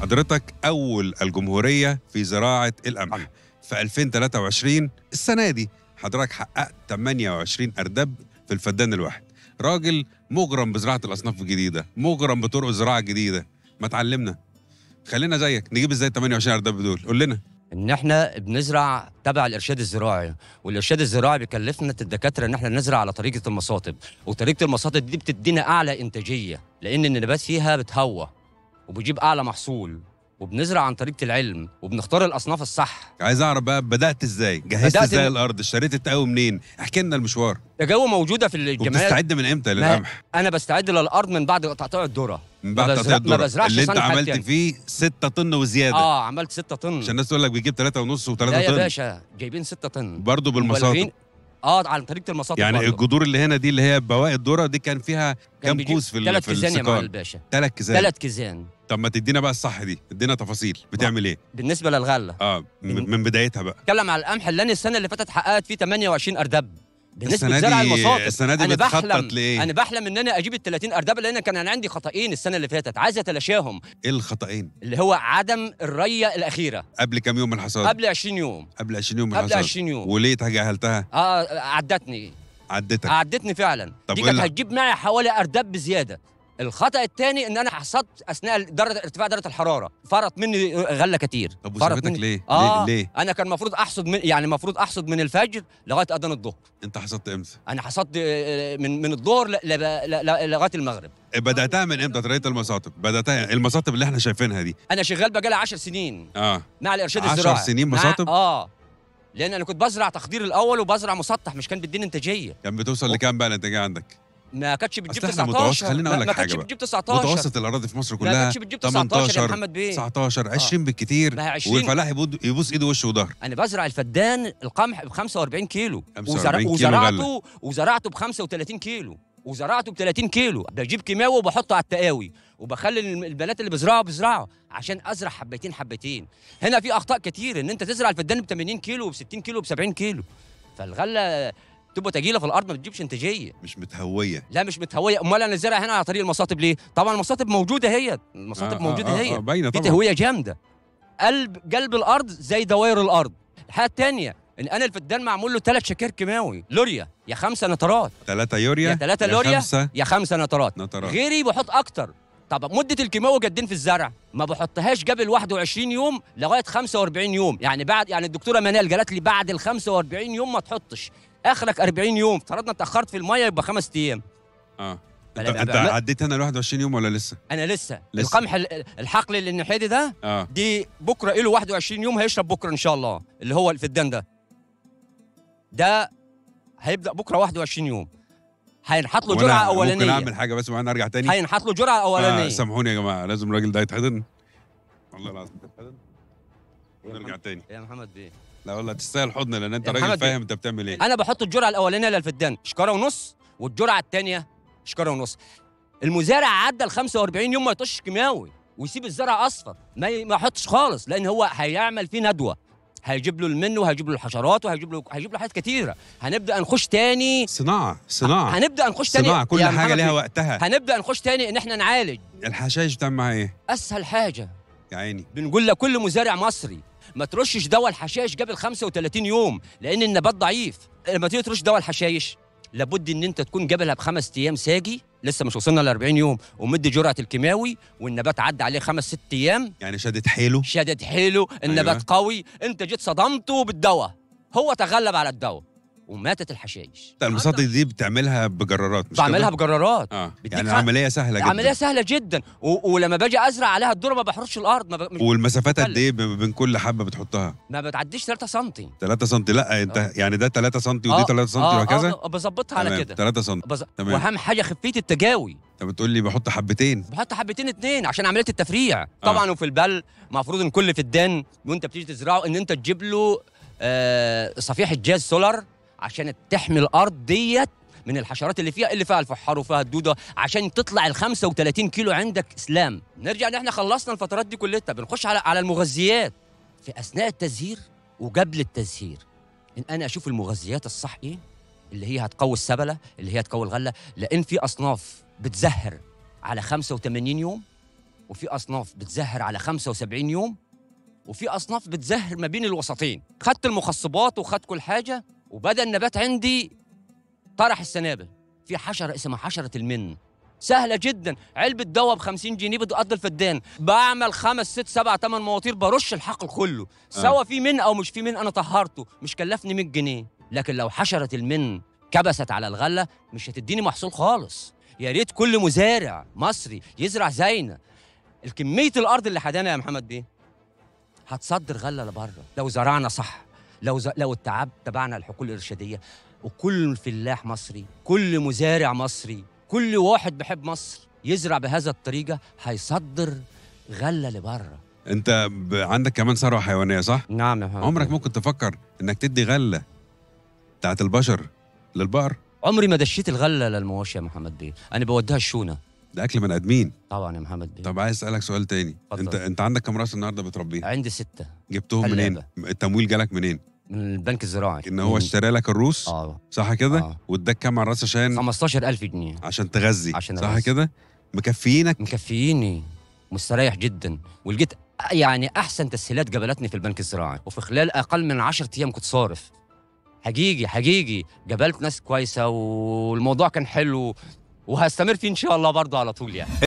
حضرتك اول الجمهوريه في زراعه القمح طبعاً. في 2023 السنه دي حضرتك حققت 28 اردب في الفدان الواحد راجل مغرم بزراعه الاصناف الجديده مغرم بطرق الزراعه الجديده ما تعلمنا خلينا زيك نجيب ازاي 28 اردب دول قول لنا ان احنا بنزرع تبع الارشاد الزراعي والارشاد الزراعي بيكلفنا الدكاتره ان احنا نزرع على طريقه المصاطب وطريقه المصاطب دي بتدينا اعلى انتاجيه لان النبات فيها بتهوى وبيجيب اعلى محصول وبنزرع عن طريقه العلم وبنختار الاصناف الصح عايز اعرف بقى بدات ازاي جهزت بدأت ازاي إن- الارض اشتريت التقوي منين احكي لنا المشوار التجاوه موجوده في الجمعيات وبتستعد من امتى ما- للقمح انا بستعد للارض من بعد تقطيع الذره من بعد ما تقطيع بزرع- ما الذره بزرعش اللي انت صنع عملت تاني. فيه 6 طن وزياده اه عملت 6 طن عشان الناس تقول لك بيجيب 3 ونص و3 لا يا طن باشا جايبين 6 طن برضه بالمصاطب مبالغين. اه على طريقه المصاطب يعني برضه. الجذور اللي هنا دي اللي هي بواقي الذره دي كان فيها كام بيجيب كوز في ال- ثلاث في كيزان يا معالي السكان الباشا ثلاث كيزان ثلاث كيزان طب ما تدينا بقى الصح دي ادينا تفاصيل بتعمل ايه بالنسبه للغله اه إن- من من بدايتها بقى اتكلم على القمح اللي انا السنه اللي فاتت حققت فيه 28 اردب بالنسبه السنه لزرع دي المصاطب السنه دي انا بتخطط بحلم لايه انا بحلم ان انا اجيب ال 30 اردب لان كان عندي خطأين السنه اللي فاتت عايز اتلاشاهم ايه الخطأين اللي هو عدم الريه الاخيره قبل كام يوم من الحصاد قبل 20 يوم قبل 20 يوم من قبل الحصاد 20 يوم وليه تجاهلتها اه عدتني عدتك عدتني فعلا طب دي وإيه كانت اللي- هتجيب معي حوالي اردب بزياده الخطا الثاني ان انا حصدت اثناء درجه ارتفاع درجه الحراره فرط مني غله كتير طب فرط وسابتك مني ليه آه ليه ليه انا كان المفروض احصد من يعني المفروض احصد من الفجر لغايه اذان الظهر انت حصدت امتى انا حصدت آه، من من الظهر ل- ل- ل- لغايه المغرب بداتها من امتى طريقه المصاطب بداتها المصاطب اللي احنا شايفينها دي انا شغال بقالي 10 سنين اه مع الارشاد 10 الزراعي سنين مع- مصاطب؟ اه لان انا كنت بزرع تخدير الاول وبزرع مسطح مش كان بيديني انتاجيه كان بتوصل لكام بقى الانتاجيه عندك ما كانتش بتجيب أصل إحنا 19 متوسط- خليني أقول ما- لك ما حاجة كانتش بقى. بتجيب 19 متوسط الاراضي في مصر ما كلها كانتش بتجيب 19 يا 18 محمد بيه 19 20 بالكتير ما هي 20 والفلاح يبود- يبوس ايده وشه وظهر انا بزرع الفدان القمح ب 45 كيلو 45 كيلو وزرعته وزرعته ب 35 كيلو وزرعته ب 30 كيلو بجيب كيماوي وبحطه على التقاوي وبخلي الم- البنات اللي بيزرعوا بيزرعوا عشان ازرع حبتين حبتين هنا في اخطاء كتير ان انت تزرع الفدان ب 80 كيلو وب 60 كيلو وب 70 كيلو فالغله تبقى تجيله في الارض ما بتجيبش انتاجيه مش متهويه لا مش متهويه امال انا زارع هنا على طريق المصاطب ليه طبعا المصاطب موجوده هي المصاطب آه، موجوده آه، آه، هي آه، باينه في طبعا تهويه جامده قلب قلب الارض زي دوائر الارض الحاجه الثانيه ان انا الفدان معمول له ثلاث شكاير كيماوي لوريا يا خمسه نترات 3 يوريا يا ثلاثه لوريا خمسة يا خمسه نترات نترات غيري بحط اكتر طب مده الكيماوي قدين في الزرع ما بحطهاش قبل 21 يوم لغايه 45 يوم يعني بعد يعني الدكتوره منال قالت لي بعد ال 45 يوم ما تحطش اخرك 40 يوم افترضنا اتاخرت في الميه يبقى خمس ايام اه انت, فلا- انت بقى- عديت هنا ال 21 يوم ولا لسه؟ انا لسه, لسه. القمح ال- الحقل اللي الناحيه ده اه دي بكره له 21 يوم هيشرب بكره ان شاء الله اللي هو الفدان ده ده هيبدا بكره 21 يوم هينحط له وأنا جرعه ممكن اولانيه اعمل حاجه بس وانا ارجع تاني هينحط له جرعه اولانيه آه سامحوني يا جماعه لازم الراجل ده يتحضن والله العظيم يتحضن ونرجع تاني يا محمد بيه لا والله تستاهل حضن لان انت يا راجل محمد بيه. فاهم انت بتعمل ايه انا بحط الجرعه الاولانيه للفدان شكاره ونص والجرعه الثانيه شكاره ونص المزارع عدى ال 45 يوم ما يطش كيماوي ويسيب الزرع اصفر ما ي- ما يحطش خالص لان هو هيعمل فيه ندوه هيجيب له المن وهيجيب له الحشرات وهيجيب له هيجيب له حاجات كتيره هنبدا نخش تاني صناعه صناعه هنبدا نخش تاني صناعه كل يا حاجه محمد ليها بيه، وقتها هنبدا نخش تاني ان احنا نعالج الحشائش بتعمل معاها ايه اسهل حاجه يا عيني بنقول لكل مزارع مصري ما ترشش دواء الحشائش قبل 35 يوم لان النبات ضعيف لما تيجي ترش دواء الحشائش لابد ان انت تكون قبلها بخمس ايام ساجي لسه مش وصلنا ل 40 يوم ومدي جرعه الكيماوي والنبات عدى عليه خمس ست ايام يعني شدت حيله شدد حيله النبات أيوة. قوي انت جيت صدمته بالدواء هو تغلب على الدواء وماتت الحشائش انت المصادر دي بتعملها بجرارات مش بعملها كده؟ بجرارات اه بديك يعني خ- عمليه سهله جدا عمليه سهله جدا و... ولما باجي ازرع عليها الذره ما بحرش الارض ما, ب... مش- والمسافات قد بتكلف. ايه ب- بين كل حبه بتحطها ما بتعديش 3 سم 3 سم لا انت آه. يعني ده 3 سم ودي 3 سم وهكذا آه بظبطها على كده 3 سم بز... تمام. واهم حاجه خفيه التجاوي انت بتقول لي بحط حبتين بحط حبتين اتنين عشان عمليه التفريع طبعا وفي البل المفروض ان كل فدان وانت بتيجي تزرعه ان انت تجيب له آه صفيحه جاز سولار عشان تحمي الارض ديت من الحشرات اللي فيها اللي فيها الفحار وفيها الدوده عشان تطلع ال 35 كيلو عندك اسلام نرجع ان احنا خلصنا الفترات دي كلها بنخش على على المغذيات في اثناء التزهير وقبل التزهير ان انا اشوف المغذيات الصح ايه اللي هي هتقوي السبله اللي هي هتقوي الغله لان في اصناف بتزهر على 85 يوم وفي اصناف بتزهر على 75 يوم وفي اصناف بتزهر ما بين الوسطين خدت المخصبات وخدت كل حاجه وبدا النبات عندي طرح السنابل في حشره اسمها حشره المن سهله جدا علبه دواء ب 50 جنيه بتقضي الفدان بعمل خمس ست سبع ثمان مواتير برش الحقل كله سواء في من او مش في من انا طهرته مش كلفني 100 جنيه لكن لو حشره المن كبست على الغله مش هتديني محصول خالص يا ريت كل مزارع مصري يزرع زينا الكميه الارض اللي حدانا يا محمد بيه هتصدر غله لبره لو زرعنا صح لو ز... لو اتبع تبعنا الحقول الارشاديه وكل فلاح مصري كل مزارع مصري كل واحد بحب مصر يزرع بهذا الطريقه هيصدر غله لبره انت ب... عندك كمان ثروه حيوانيه صح نعم يا محمد عمرك بيه. ممكن تفكر انك تدي غله بتاعت البشر للبقر عمري ما دشيت الغله للمواشي يا محمد بيه انا بوديها الشونه ده اكل من ادمين طبعا يا محمد بيه طب عايز اسالك سؤال تاني اتفضل. انت انت عندك كام راس النهارده بتربيها عندي ستة جبتهم حلابة. منين التمويل جالك منين من البنك الزراعي ان هو من- اشترى لك الروس اه صح كده آه. واداك كام على الراس عشان 15000 جنيه عشان تغذي عشان صح أغذي. كده مكفيينك مكفيني مستريح جدا ولقيت يعني احسن تسهيلات قابلتني في البنك الزراعي وفي خلال اقل من 10 ايام كنت صارف حقيقي حقيقي قابلت ناس كويسه والموضوع كان حلو وهستمر فيه ان شاء الله برضه على طول يعني